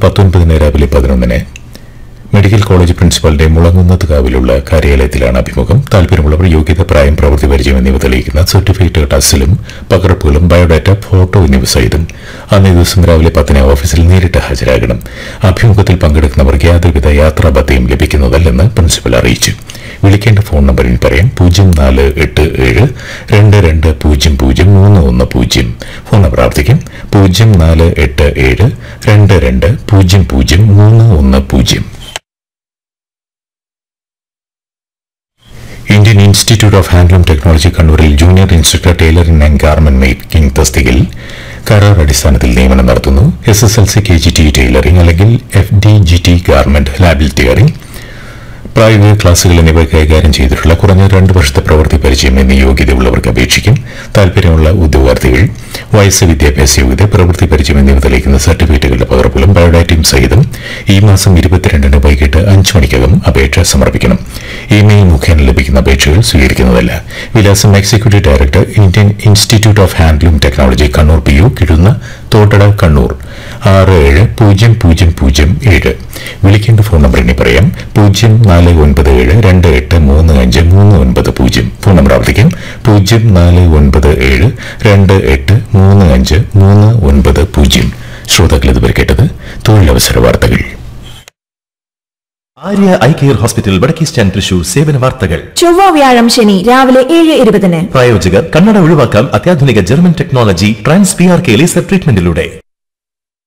പത്തൊൻപതിന് രാവിലെ പതിനൊന്നിന് മെഡിക്കൽ കോളേജ് പ്രിൻസിപ്പലിന്റെ മുളങ്ങുന്നത് കാവിലുള്ള കാര്യാലയത്തിലാണ് അഭിമുഖം താല്പര്യമുള്ളവർ യോഗ്യത പ്രായം പ്രവൃത്തി പരിചയം എന്നിവ തെളിയിക്കുന്ന സർട്ടിഫിക്കറ്റ് ടെസ്റ്റിലും പകർപ്പുകളും ബയോഡാറ്റ ഫോട്ടോ എന്നിവ സഹിതം അന്നേ ദിവസം രാവിലെ പത്തിന് ഓഫീസിൽ നേരിട്ട് ഹാജരാകണം അഭിമുഖത്തിൽ പങ്കെടുക്കുന്നവർക്ക് യാതൊരുവിധ യാത്രാ ഭത്തയും ലഭിക്കുന്നതല്ലെന്ന് പ്രിൻസിപ്പൽ അറിയിച്ചു വിളിക്കേണ്ട ഫോൺ നമ്പർ ഇനി പറയാം പൂജ്യം നാല് എട്ട് ഏഴ് രണ്ട് രണ്ട് പൂജ്യം പൂജ്യം മൂന്ന് ഒന്ന് പൂജ്യം ഫോൺ നമ്പർ ആവർത്തിക്കാം പൂജ്യം നാല് എട്ട് ഏഴ് രണ്ട് രണ്ട് പൂജ്യം പൂജ്യം മൂന്ന് ഒന്ന് പൂജ്യം Indian institute of handloom technology കണ്ണൂരിൽ junior instructor tailoring and garment making തസ്തികയിൽ കരാർ അടിസ്ഥാനത്തിൽ നിയമനം നടത്തുന്നു S S L C K G T tailoring അല്ലെങ്കിൽ F D G T garment ലാബിൽ തിയറിംഗ് പ്രായോഗിക ക്ലാസുകൾ എന്നിവ കൈകാര്യം ചെയ്തിട്ടുള്ള കുറഞ്ഞ രണ്ട് വർഷത്തെ പ്രവൃത്തി പരിചയം എന്നീ യോഗ്യതയുള്ളവർക്ക് അപേക്ഷിക്കും താല്പര്യമുള്ള ഉദ്യോഗാർത്ഥികൾ വയസ്സ് വിദ്യാഭ്യാസ യോഗ്യത പ്രവൃത്തി പരിചയം എന്നിവ തെളിയിക്കുന്ന സർട്ടിഫിക്കറ്റുകളുടെ പകർപ്പുകളും ബയോഡാറ്റയും സഹിതം ഈ മാസം ഇരുപത്തിരണ്ടിന് വൈകിട്ട് അഞ്ച് മണിക്കകം അപേക്ഷ സമർപ്പിക്കണം ഇമെയിൽ മുഖേന ലഭിക്കുന്ന അപേക്ഷകൾ സ്വീകരിക്കുന്നതല്ല വിലാസം executive director Indian institute of handloom technology Kannur P U Kizhunna Thottada Kannur ആറ് ഏഴ് പൂജ്യം പൂജ്യം പൂജ്യം ഏഴ് വിളിക്കേണ്ട ഫോൺ നമ്പർ ഇനി പറയാം പൂജ്യം നാല് ഒൻപത് ഏഴ് രണ്ട് എട്ട് മൂന്ന് അഞ്ച് മൂന്ന് ഒൻപത് പൂജ്യം ഫോൺ നമ്പർ ആവർത്തിക്കാം പൂജ്യം നാല് ഒൻപത് ഏഴ് രണ്ട് എട്ട് മൂന്ന് അഞ്ച് മൂന്ന് ഒൻപത് പൂജ്യം ശ്രോതാക്കൾ ഇതുവരെ കേട്ടത് തൊഴിലവസര വാർത്തകൾ ആര്യ ഐ കെയർ ഹോസ്പിറ്റൽ വടക്കേ സ്റ്റാൻഡ് തൃശൂർ സേവന വാർത്തകൾ ചൊവ്വ വ്യാഴം ശനി രാവിലെ ഏഴ് ഇരുപതിന് പ്രായോജകർ കണ്ണട ഒഴിവാക്കാം അത്യാധുനിക German technology trans P R K laser ട്രീറ്റ്മെന്റിലൂടെ